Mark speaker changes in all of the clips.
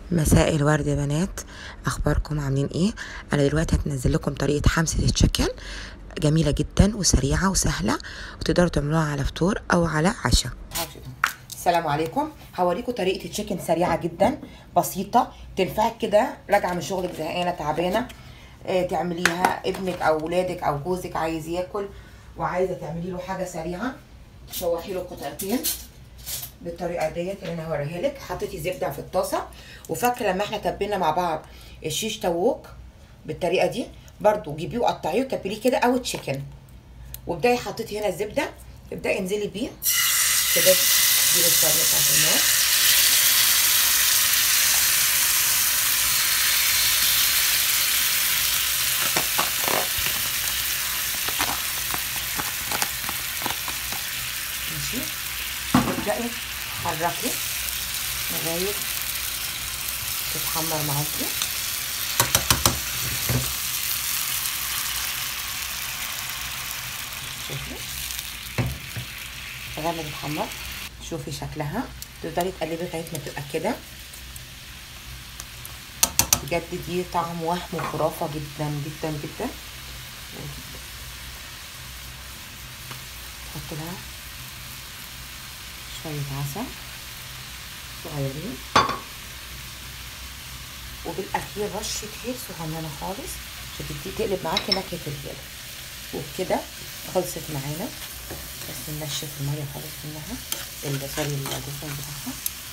Speaker 1: مساء الورد يا بنات اخباركم عاملين ايه انا دلوقتي هتنزل لكم طريقه حمسه التشيكن جميله جدا وسريعه وسهله وتقدروا تعملوها على فطور او على عشاء السلام عليكم هوريكم طريقه التشيكن سريعه جدا بسيطه تنفعك كده راجعه من شغلك زهقانه تعبانه آه، تعمليها ابنك او ولادك او جوزك عايز ياكل وعايزه تعملي له حاجه سريعه تشوحي له قطعتين بالطريقه ديت اللي انا هوريها لك حطيتي زبده في الطاسه وفاكره لما احنا تبينا مع بعض الشيش تاووك بالطريقه دي برضو جيبيه وقطعيه وتبليه كده او تشيكن وابداي حطيتي هنا الزبده ابداي انزلي بيه كده دي الفرن بتاعت النار ماشي تبدأي تحركي لغاية تتحمر معاكي شوفي لغاية ما تتحمر شوفي شكلها تفضلي تقلبي لغاية ما تبقى كده بجد دي طعم وهم وخرافة جدا جدا جدا تحط لها شوية عسل صغيرين وبالأخير رشة هيل صغننة خالص عشان تدي تقلب معاكي نكهة الهيل وبكده خلصت معانا بس ننشف المية خالص منها سوري الدسم بتاعها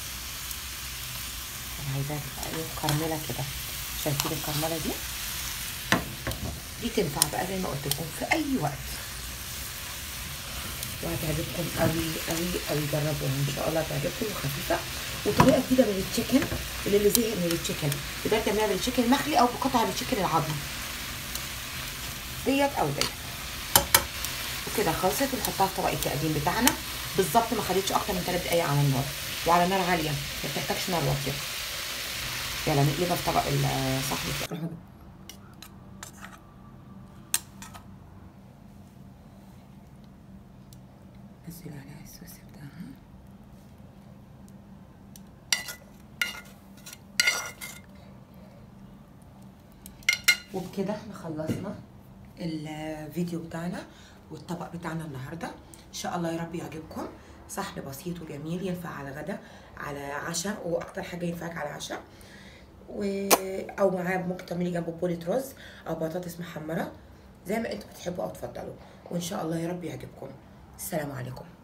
Speaker 1: أنا عايزاها تبقى ايه مكرملة كده شايفين الكرملة دي دي تنفع بقى زي ما قلت لكم في أي وقت وهتعجبكم قوي قوي قوي جربوها ان شاء الله هتعجبكم وخفيفه وطريقه جديده من التشيكن اللي اللي زهق من التشيكن تقدر تعملها بالتشيكن مخلي او بقطع التشيكن العظمي ديت او ديت وكده خلصت ونحطها في طبق التقديم بتاعنا بالظبط ما خدتش اكتر من 3 دقايق على النار وعلى نار عاليه ما بتحتاجش نار واطيه يلا نقلبها في طبق الصحن نزل عليها الصوص بتاعها وبكده احنا خلصنا الفيديو بتاعنا والطبق بتاعنا النهارده ان شاء الله يا رب يعجبكم صحن بسيط وجميل ينفع على غدا على عشاء واكتر حاجه ينفعك على عشاء و... او معاه ممكن تعملي جنبه بولة رز او بطاطس محمره زي ما انتوا بتحبوا او تفضلوا وان شاء الله يا رب يعجبكم السلام عليكم